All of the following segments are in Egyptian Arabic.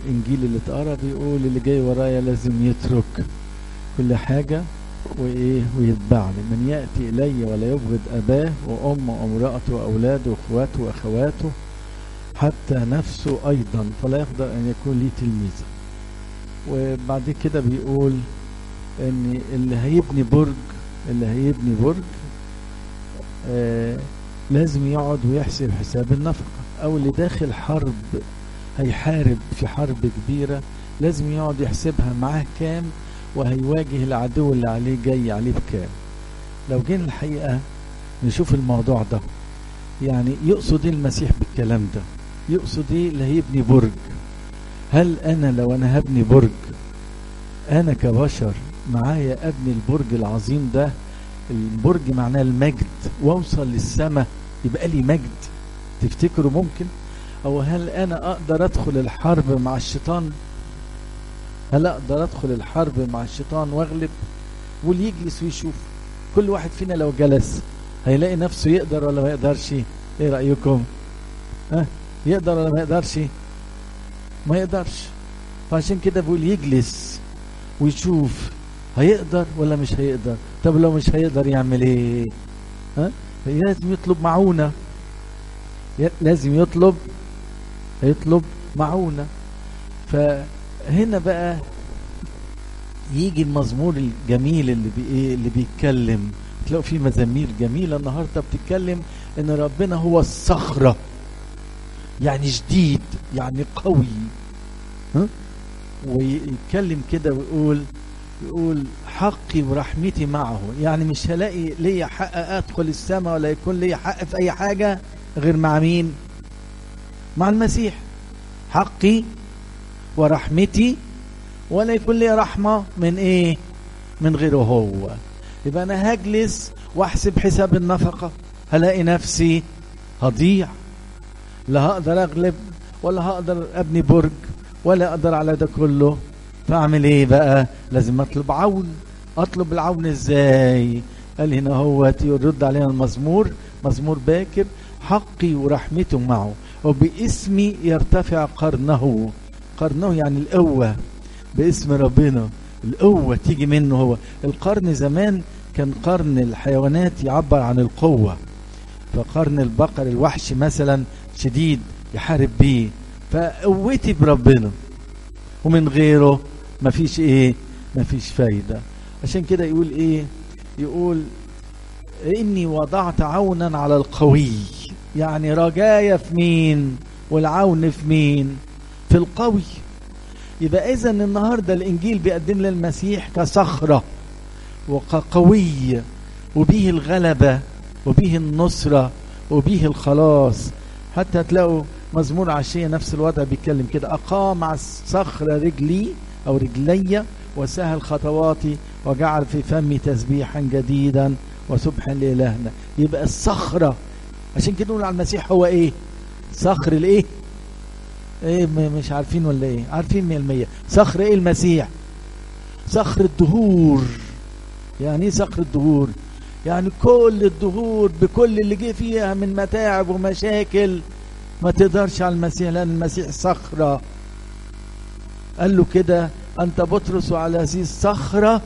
الانجيل اللي اتقرا بيقول اللي جاي ورايا لازم يترك كل حاجه وايه ويتبعني من ياتي الي ولا يبغض اباه وامه وامراته واولاده واخواته واخواته حتى نفسه ايضا فلا يقدر ان يكون لي تلميذا وبعد كده بيقول ان اللي هيبني برج اللي هيبني برج آه لازم يقعد ويحسب حساب النفقه او اللي داخل حرب هيحارب في حرب كبيره لازم يقعد يحسبها معاه كام وهيواجه العدو اللي عليه جاي عليه بكام لو جينا الحقيقه نشوف الموضوع ده يعني يقصد ايه المسيح بالكلام ده يقصد ايه اللي هيبني برج هل انا لو انا هبني برج انا كبشر معايا ابني البرج العظيم ده البرج معناه المجد واوصل للسماء يبقى لي مجد تفتكروا ممكن او هل انا اقدر ادخل الحرب مع الشيطان هل اقدر ادخل الحرب مع الشيطان واغلب واللي يجلس ويشوف كل واحد فينا لو جلس هيلاقي نفسه يقدر ولا ما يقدرش ايه رايكم ها أه؟ يقدر ولا ما يقدرش ما يقدرش فعشان كده بقول يجلس ويشوف هيقدر ولا مش هيقدر طب لو مش هيقدر يعمل ايه ها لازم يطلب معونه لازم يطلب يطلب معونه فهنا بقى يجي المزمور الجميل اللي بي اللي بيتكلم تلاقوا في مزامير جميله النهارده بتتكلم ان ربنا هو الصخره يعني شديد يعني قوي ها ويتكلم كده ويقول يقول حقي ورحمتي معه يعني مش هلاقي ليا حق ادخل السماء ولا يكون ليا حق في اي حاجه غير مع مين مع المسيح حقي ورحمتي ولا يكون لي رحمه من ايه من غيره هو يبقى انا هجلس واحسب حساب النفقه هلاقي نفسي هضيع لا هقدر اغلب ولا هقدر ابني برج ولا اقدر على ده كله فاعمل ايه بقى لازم اطلب عون اطلب العون ازاي قال هنا هو يرد علينا المزمور مزمور باكر حقي ورحمته معه وباسمي يرتفع قرنه قرنه يعني القوة باسم ربنا القوة تيجي منه هو القرن زمان كان قرن الحيوانات يعبر عن القوة فقرن البقر الوحش مثلا شديد يحارب بيه فقوتي بربنا ومن غيره مفيش ايه مفيش فايدة عشان كده يقول ايه يقول اني وضعت عونا على القوي يعني رجايا في مين والعون في مين في القوي يبقى اذا النهارده الانجيل بيقدم لنا المسيح كصخره وكقوي وبيه الغلبه وبيه النصره وبيه الخلاص حتى تلاقوا مزمور عشية نفس الوضع بيتكلم كده أقام على الصخرة رجلي أو رجلي وسهل خطواتي وجعل في فمي تسبيحا جديدا وسبحا لإلهنا يبقى الصخرة عشان كده نقول على المسيح هو إيه صخر الإيه إيه مش عارفين ولا إيه عارفين مية المية صخر إيه المسيح صخر الدهور يعني إيه صخر الدهور يعني كل الدهور بكل اللي جه فيها من متاعب ومشاكل ما تقدرش على المسيح لأن المسيح صخرة قال له كده أنت بطرس وعلى هذه الصخرة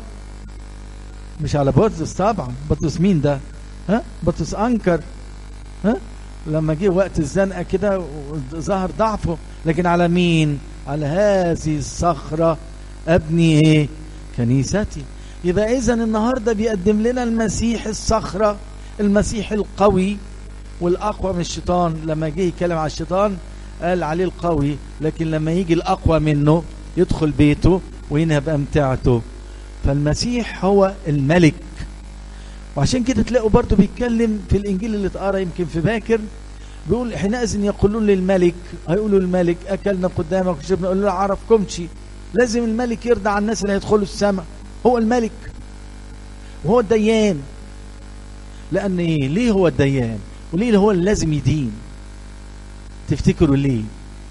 مش على بطرس طبعا بطرس مين ده ها بطرس أنكر ها لما جه وقت الزنقة كده ظهر ضعفه لكن على مين على هذه الصخرة أبني إيه كنيستي يبقى إذا النهاردة بيقدم لنا المسيح الصخرة المسيح القوي والاقوى من الشيطان لما جه يتكلم على الشيطان قال عليه القوي لكن لما يجي الاقوى منه يدخل بيته وينهب امتعته فالمسيح هو الملك وعشان كده تلاقوا برضه بيتكلم في الانجيل اللي اتقرا يمكن في باكر بيقول حينئذ يقولون للملك هيقولوا الملك اكلنا قدامك وشربنا يقول له عرفكمش لازم الملك يرضى على الناس اللي هيدخلوا السماء هو الملك وهو الديان لان ايه ليه هو الديان وليه هو اللي لازم يدين تفتكروا ليه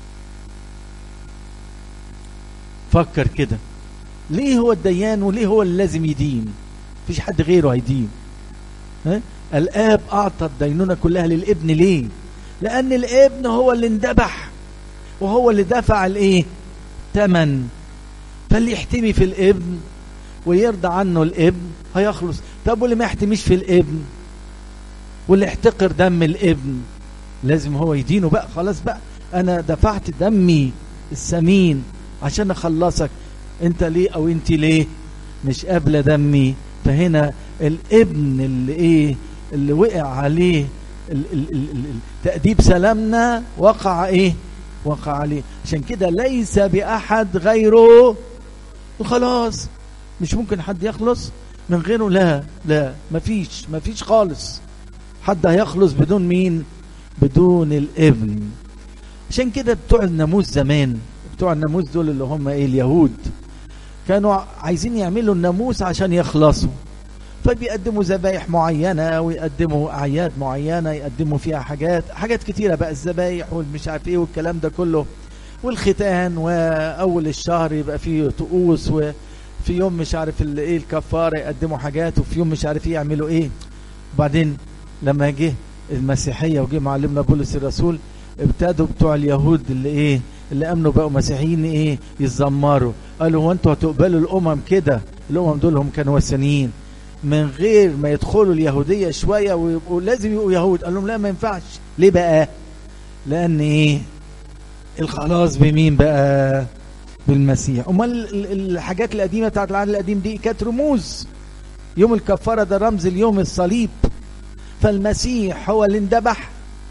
فكر كده ليه هو الديان وليه هو اللي لازم يدين مفيش حد غيره هيدين ها؟ الاب اعطى الدينونه كلها للابن ليه لان الابن هو اللي اندبح وهو اللي دفع الايه تمن فاللي يحتمي في الابن ويرضى عنه الابن هيخلص طب واللي ما يحتميش في الابن واللي يحتقر دم الابن لازم هو يدينه بقى خلاص بقى انا دفعت دمي الثمين عشان اخلصك انت ليه او انت ليه مش قابله دمي فهنا الابن اللي ايه اللي وقع عليه ال ال ال ال تأديب سلامنا وقع ايه وقع عليه عشان كده ليس بأحد غيره وخلاص مش ممكن حد يخلص من غيره لا لا مفيش مفيش خالص حد هيخلص بدون مين بدون الابن عشان كده بتوع الناموس زمان بتوع الناموس دول اللي هم ايه اليهود كانوا عايزين يعملوا الناموس عشان يخلصوا فبيقدموا ذبايح معينة ويقدموا أعياد معينة يقدموا فيها حاجات حاجات كتيرة بقى الذبايح والمش عارف ايه والكلام ده كله والختان وأول الشهر يبقى فيه طقوس وفي يوم مش عارف ايه الكفارة يقدموا حاجات وفي يوم مش عارف ايه يعملوا ايه وبعدين لما جه المسيحية وجه معلمنا بولس الرسول ابتدوا بتوع اليهود اللي ايه اللي امنوا بقوا مسيحيين ايه يتذمروا قالوا هو انتوا هتقبلوا الامم كده الامم دول هم كانوا وثنيين من غير ما يدخلوا اليهوديه شويه ويبقوا لازم يبقوا يهود قال لهم لا ما ينفعش ليه بقى لان ايه الخلاص بمين بقى بالمسيح امال الحاجات القديمه بتاعت العهد القديم دي كانت رموز يوم الكفاره ده رمز اليوم الصليب فالمسيح هو اللي اندبح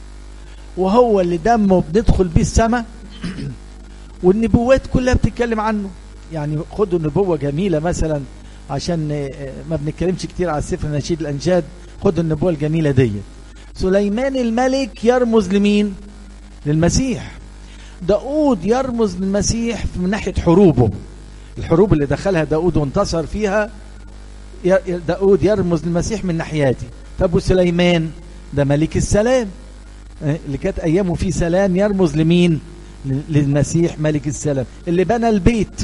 وهو اللي دمه بندخل بيه السماء والنبوات كلها بتتكلم عنه يعني خدوا نبوة جميلة مثلا عشان ما بنتكلمش كتير على سفر نشيد الأنشاد خدوا النبوة الجميلة دي سليمان الملك يرمز لمين للمسيح داود يرمز للمسيح من ناحية حروبه الحروب اللي دخلها داود وانتصر فيها داود يرمز للمسيح من ناحياتي طب وسليمان ده ملك السلام اللي كانت ايامه فيه سلام يرمز لمين للمسيح ملك السلام اللي بنى البيت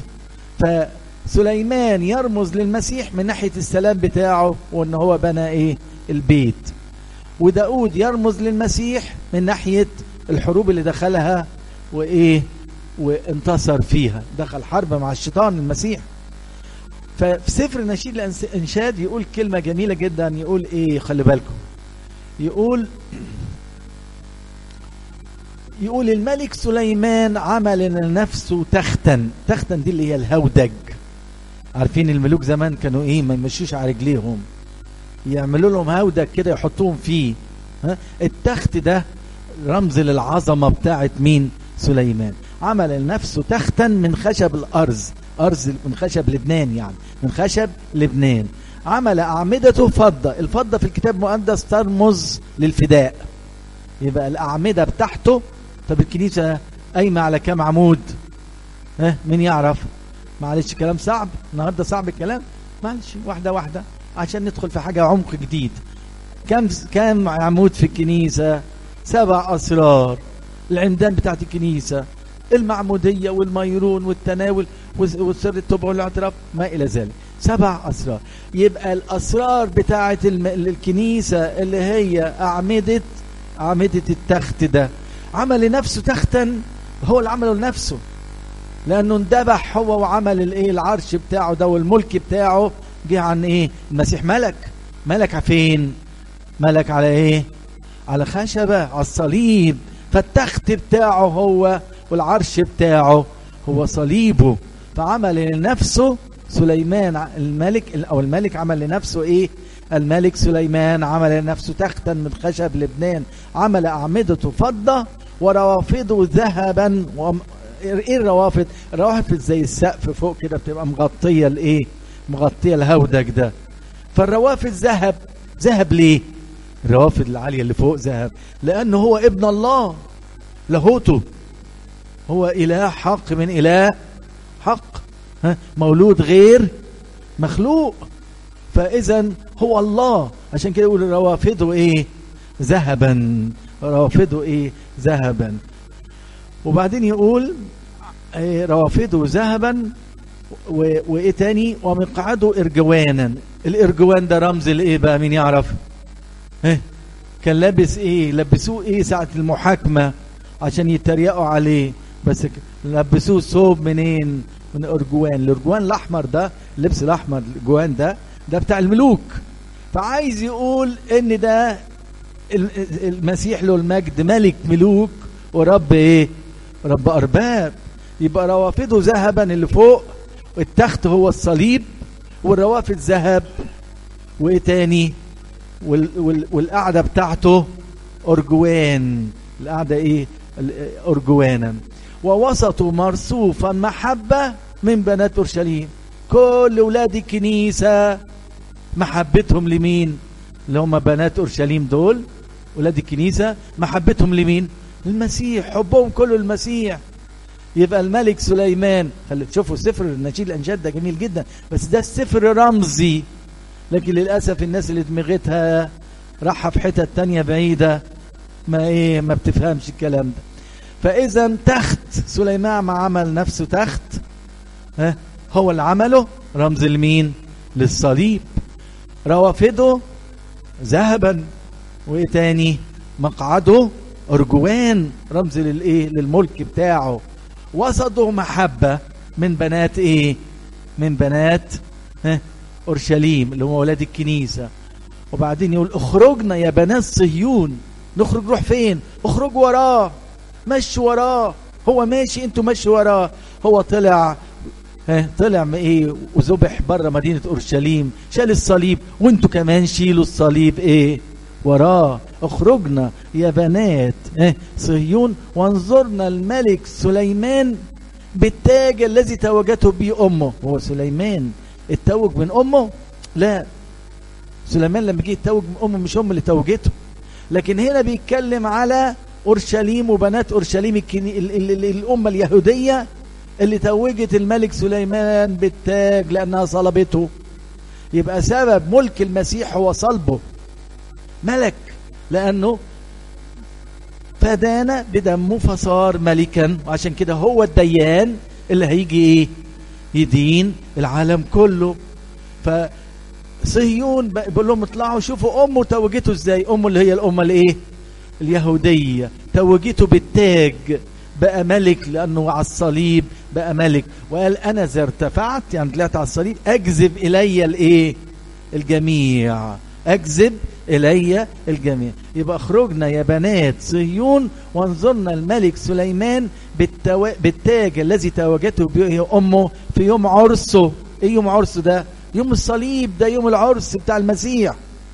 فسليمان يرمز للمسيح من ناحية السلام بتاعه وان هو بنى ايه البيت وداود يرمز للمسيح من ناحية الحروب اللي دخلها وايه وانتصر فيها دخل حرب مع الشيطان المسيح ففي سفر نشيد الانشاد يقول كلمة جميلة جدا يقول ايه خلي بالكم يقول يقول الملك سليمان عمل لنفسه تختا تختا دي اللي هي الهودج عارفين الملوك زمان كانوا ايه ما يمشوش على رجليهم يعملوا لهم هودج كده يحطوهم فيه ها التخت ده رمز للعظمة بتاعت مين سليمان عمل لنفسه تختا من خشب الأرز أرز من خشب لبنان يعني من خشب لبنان عمل أعمدته فضة الفضة في الكتاب المقدس ترمز للفداء يبقى الأعمدة بتاعته طب الكنيسة قايمة على كام عمود ها مين يعرف معلش كلام صعب النهاردة صعب الكلام معلش واحدة واحدة عشان ندخل في حاجة عمق جديد كم كم عمود في الكنيسة سبع أسرار العمدان بتاعت الكنيسة المعمودية والميرون والتناول والسر التوبة والاعتراف ما إلى ذلك سبع أسرار يبقى الأسرار بتاعت الكنيسة اللي هي أعمدة أعمدة التخت ده عمل لنفسه تختا هو اللي عمله لنفسه لأنه اندبح هو وعمل الايه العرش بتاعه ده والملك بتاعه جه عن ايه المسيح ملك ملك فين ملك على ايه على خشبة على الصليب فالتخت بتاعه هو والعرش بتاعه هو صليبه فعمل لنفسه سليمان الملك او الملك عمل لنفسه ايه الملك سليمان عمل لنفسه تختا من خشب لبنان عمل اعمدته فضه وروافده ذهبا و... ايه الروافد الروافد زي السقف فوق كده بتبقى مغطيه الايه مغطيه الهودج ده فالروافد ذهب ذهب ليه الروافد العاليه اللي فوق ذهب لانه هو ابن الله لاهوته هو اله حق من اله حق ها مولود غير مخلوق فاذا هو الله عشان كده يقول روافده ايه ذهبا روافده ايه ذهبا وبعدين يقول إيه روافده ذهبا وايه تاني ومقعده ارجوانا الارجوان ده رمز لايه بقى مين يعرف ايه كان لابس ايه لبسوه ايه ساعة المحاكمة عشان يتريقوا عليه بس لبسوه ثوب منين من ارجوان الارجوان الاحمر ده اللبس الاحمر الارجوان ده ده بتاع الملوك فعايز يقول ان ده المسيح له المجد ملك ملوك ورب ايه رب ارباب يبقى روافده ذهبا اللي فوق التخت هو الصليب والروافد ذهب وايه تاني وال وال والقعده بتاعته ارجوان القعده ايه ارجوانا ووسطوا مرصوفا محبه من بنات اورشليم كل ولاد الكنيسه محبتهم لمين اللي هم بنات اورشليم دول ولاد الكنيسه محبتهم لمين المسيح حبهم كله المسيح يبقى الملك سليمان خلي شوفوا سفر النشيد الانشاد ده جميل جدا بس ده السفر رمزي لكن للاسف الناس اللي دماغتها راحه في حتت تانية بعيده ما ايه ما بتفهمش الكلام ده فاذا تخت سليمان ما عمل نفسه تخت ها هو اللي عمله رمز لمين للصليب روافده ذهبا وايه تاني مقعده ارجوان رمز للايه للملك بتاعه وسطه محبة من بنات ايه من بنات ها اورشليم اللي هم ولاد الكنيسة وبعدين يقول اخرجنا يا بنات صهيون نخرج نروح فين اخرج وراه مشي وراه هو ماشي انتوا مشي وراه هو طلع ها طلع ايه وذبح بره مدينة اورشليم شال الصليب وانتوا كمان شيلوا الصليب ايه وراه اخرجنا يا بنات اه صهيون وانظرنا الملك سليمان بالتاج الذي توجته به امه هو سليمان اتوج من امه لا سليمان لما جه يتوج من امه مش امه اللي توجته لكن هنا بيتكلم على اورشليم وبنات اورشليم الكني... ال... ال... ال... الامه اليهوديه اللي توجت الملك سليمان بالتاج لانها صلبته يبقى سبب ملك المسيح هو صلبه ملك لأنه فدانا بدمه فصار ملكا وعشان كده هو الديان اللي هيجي ايه يدين العالم كله فصهيون بيقول لهم اطلعوا شوفوا امه توجته ازاي امه اللي هي الامه الايه اليهوديه توجته بالتاج بقى ملك لانه على الصليب بقى ملك وقال انا اذا ارتفعت يعني طلعت على الصليب اجذب الي الايه الجميع اجذب إلي الجميع يبقى اخرجنا يا بنات صهيون وانظرنا الملك سليمان بالتو... بالتاج الذي توجته به أمه في يوم عرسه إيه يوم عرسه ده يوم الصليب ده يوم العرس بتاع المسيح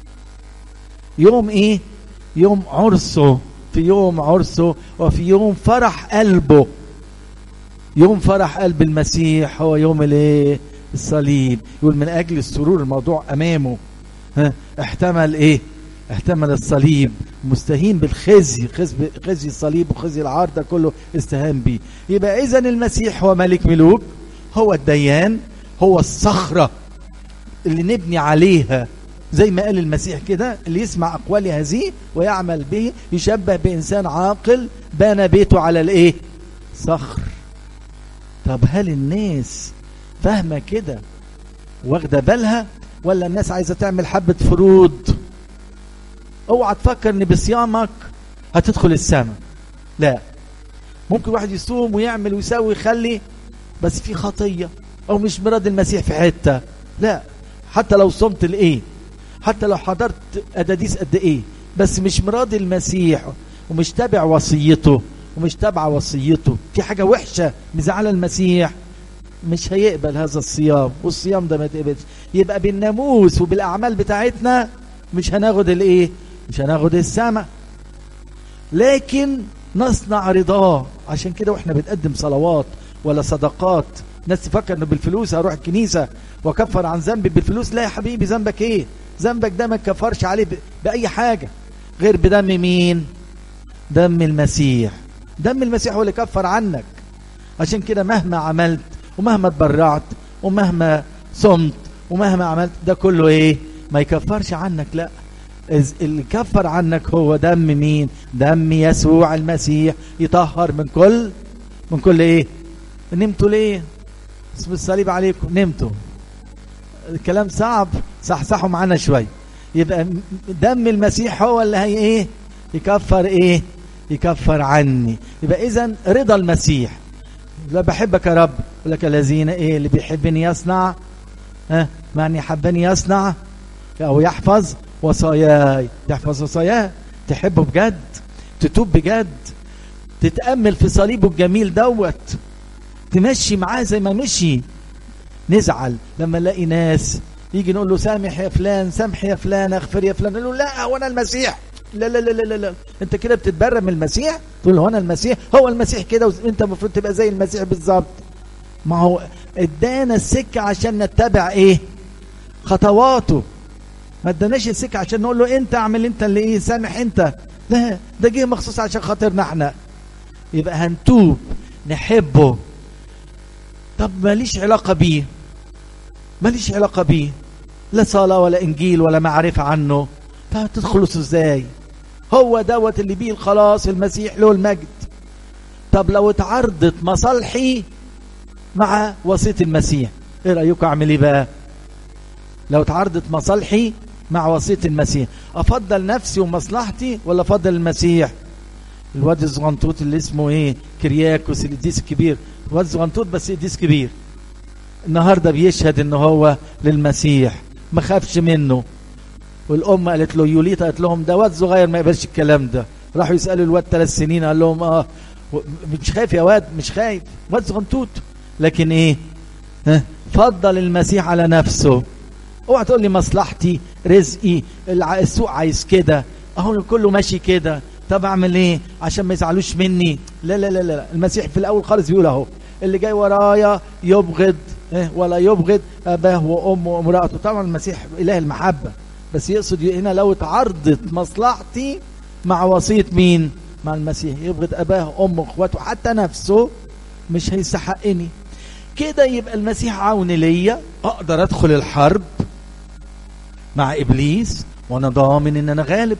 يوم إيه يوم عرسه في يوم عرسه وفي يوم فرح قلبه يوم فرح قلب المسيح هو يوم الايه الصليب يقول من اجل السرور الموضوع امامه ها احتمل ايه احتمل الصليب مستهين بالخزي خزي الصليب وخزي العار ده كله استهان بيه يبقى اذا المسيح هو ملك ملوك هو الديان هو الصخرة اللي نبني عليها زي ما قال المسيح كده اللي يسمع أقوال هذه ويعمل به يشبه بإنسان عاقل بنى بيته على الإيه صخر طب هل الناس فاهمة كده واخدة بالها ولا الناس عايزة تعمل حبة فروض اوعى تفكر ان بصيامك هتدخل السماء لا ممكن واحد يصوم ويعمل ويسوي ويخلي بس في خطية او مش مراد المسيح في حتة لا حتى لو صمت الايه حتى لو حضرت اداديس قد ايه بس مش مراد المسيح ومش تابع وصيته ومش تابع وصيته في حاجة وحشة مزعلة المسيح مش هيقبل هذا الصيام والصيام ده ما يتقبلش يبقى بالناموس وبالاعمال بتاعتنا مش هناخد الايه مش هناخد السماء لكن نصنع رضاه عشان كده واحنا بنقدم صلوات ولا صدقات ناس تفكر انه بالفلوس هروح الكنيسه واكفر عن ذنبي بالفلوس لا يا حبيبي ذنبك ايه ذنبك ده ما تكفرش عليه باي حاجه غير بدم مين دم المسيح دم المسيح هو اللي كفر عنك عشان كده مهما عملت ومهما تبرعت ومهما صمت ومهما عملت ده كله ايه ما يكفرش عنك لا اللي كفر عنك هو دم مين دم يسوع المسيح يطهر من كل من كل ايه نمتوا ليه اسم الصليب عليكم نمتوا الكلام صعب صحصحوا معانا شوي يبقى دم المسيح هو اللي هي ايه يكفر ايه يكفر عني يبقى اذا رضا المسيح لا بحبك يا رب يقول لك الذين ايه اللي بيحبني يصنع ها معني حبني يصنع او يحفظ وصاياي تحفظ وصاياه تحبه بجد تتوب بجد تتامل في صليبه الجميل دوت تمشي معاه زي ما مشي نزعل لما نلاقي ناس يجي نقول له سامح يا فلان سامح يا فلان اغفر يا فلان يقول له لا هو انا المسيح لا لا لا لا لا انت كده بتتبرى من المسيح تقول هو انا المسيح هو المسيح كده وانت المفروض تبقى زي المسيح بالظبط ما هو ادانا السكه عشان نتبع ايه خطواته ما اداناش السكه عشان نقول له انت اعمل انت اللي ايه سامح انت لا ده جه مخصوص عشان خاطرنا احنا يبقى هنتوب نحبه طب ماليش علاقه بيه ماليش علاقه بيه لا صلاه ولا انجيل ولا معرفه عنه فهتخلص ازاي هو دوت اللي بيه الخلاص المسيح له المجد طب لو اتعرضت مصالحي مع وصيه المسيح ايه رايكم اعمل ايه بقى لو اتعرضت مصالحي مع وصيه المسيح افضل نفسي ومصلحتي ولا افضل المسيح الواد الزغنطوط اللي اسمه ايه كرياكوس القديس الكبير واد زغنطوط بس قديس كبير النهارده بيشهد ان هو للمسيح ما خافش منه والام قالت له يوليتا قالت لهم ده واد صغير ما يقبلش الكلام ده راحوا يسالوا الواد ثلاث سنين قال لهم اه مش خايف يا واد مش خايف واد صغنطوط لكن ايه ها فضل المسيح على نفسه اوعى تقول لي مصلحتي رزقي السوق عايز كده اهو كله ماشي كده طب اعمل ايه عشان ما يزعلوش مني لا لا لا لا المسيح في الاول خالص بيقول اهو اللي جاي ورايا يبغض إيه ولا يبغض اباه وامه وامراته طبعا المسيح اله المحبه بس يقصد هنا لو اتعرضت مصلحتي مع وصيه مين مع المسيح يبغض اباه وامه واخواته حتى نفسه مش هيستحقني كده يبقى المسيح عون ليا اقدر ادخل الحرب مع ابليس وانا ضامن ان انا غالب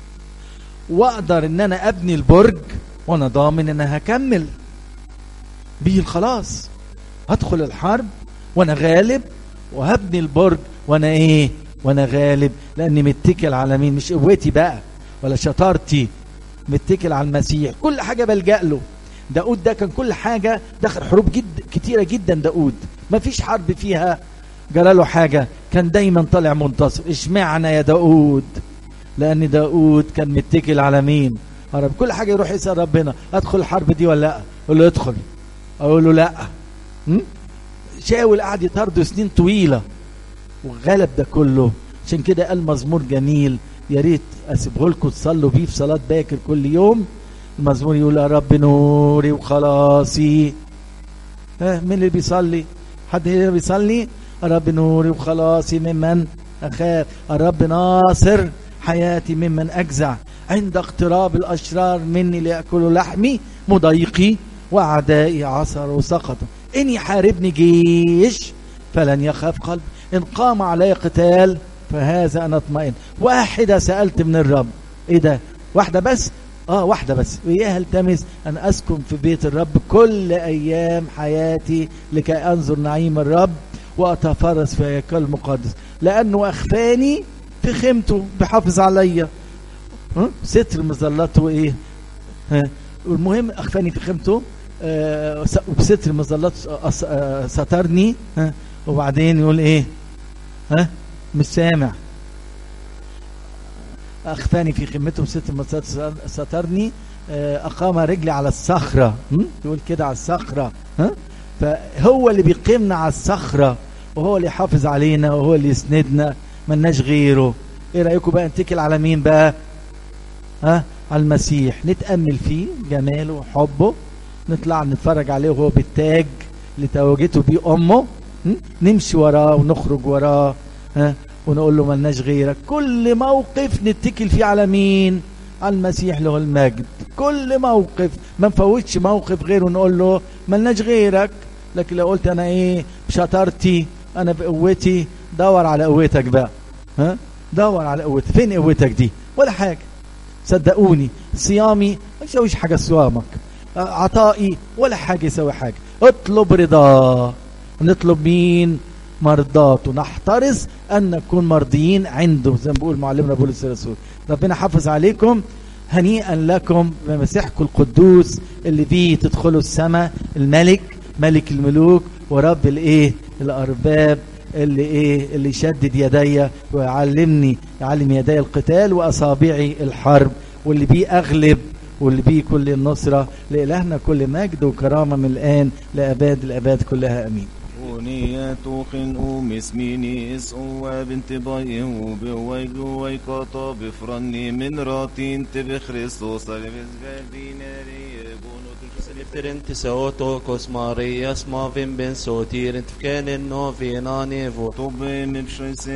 واقدر ان انا ابني البرج وانا ضامن ان انا هكمل بيه الخلاص هدخل الحرب وانا غالب وهبني البرج وانا ايه وانا غالب لاني متكل على مين مش قوتي بقى ولا شطارتي متكل على المسيح كل حاجه بلجأ له داود ده كان كل حاجه دخل حروب جد كتيره جدا داود ما فيش حرب فيها جراله حاجه كان دايما طالع منتصر اشمعنى يا داود لان داود كان متكل على مين رب كل حاجه يروح يسال ربنا ادخل الحرب دي ولا لا اقول له ادخل اقول له لا م? شاول قعد يطارده سنين طويله وغلب ده كله عشان كده قال مزمور جميل يا ريت اسيبه لكم تصلوا بيه في صلاه باكر كل يوم المزمور يقول يا رب نوري وخلاصي ها مين اللي بيصلي حد هنا بيصلي يا رب نوري وخلاصي ممن اخاف يا رب ناصر حياتي ممن اجزع عند اقتراب الاشرار مني لياكلوا لحمي مضايقي واعدائي عثروا سقطوا ان يحاربني جيش فلن يخاف قلبي ان قام علي قتال فهذا انا اطمئن واحده سالت من الرب ايه ده واحده بس اه واحده بس وإياها التمس ان اسكن في بيت الرب كل ايام حياتي لكي انظر نعيم الرب واتفرس في هيكل المقدس لانه اخفاني في خيمته بحافظ عليا ها؟ ستر مظلته ايه ها؟ والمهم اخفاني في خيمته آه وبستر مظلته آه سترني ها؟ وبعدين يقول ايه ها مش سامع اخفاني في خيمته بستر مظلته سترني آه اقام رجلي على الصخره يقول كده على الصخره ها فهو اللي بيقيمنا على الصخره وهو اللي يحافظ علينا وهو اللي يسندنا ملناش غيره ايه رايكم بقى نتكل على مين بقى ها على المسيح نتامل فيه جماله وحبه نطلع نتفرج عليه وهو بالتاج اللي توجته بيه امه نمشي وراه ونخرج وراه ها ونقول له ملناش غيرك كل موقف نتكل فيه على مين على المسيح له المجد كل موقف ما نفوتش موقف غيره نقول له ملناش غيرك لكن لو قلت انا ايه بشطارتي انا بقوتي دور على قوتك بقى ها دور على قوتك فين قوتك دي ولا حاجه صدقوني صيامي ما يسويش حاجه صيامك عطائي ولا حاجه يسوي حاجه اطلب رضا نطلب مين مرضاته نحترس ان نكون مرضيين عنده زي ما بيقول معلمنا بولس الرسول ربنا حافظ عليكم هنيئا لكم بمسيحكم القدوس اللي بيه تدخلوا السماء الملك ملك الملوك ورب الايه الارباب اللي ايه اللي يشدد يدي ويعلمني يعلم يدي القتال واصابعي الحرب واللي بيه اغلب واللي بيه كل النصرة لإلهنا كل مجد وكرامة من الآن لأباد الأباد كلها أمين ونية خنقو مسميني اسقو بنت باي وبوي جوي قطا بفرني من راتين تبي خريستوس Efter Teotokos Marias Mavin Ben Sotir, inte fkänen Novinani, vår طب من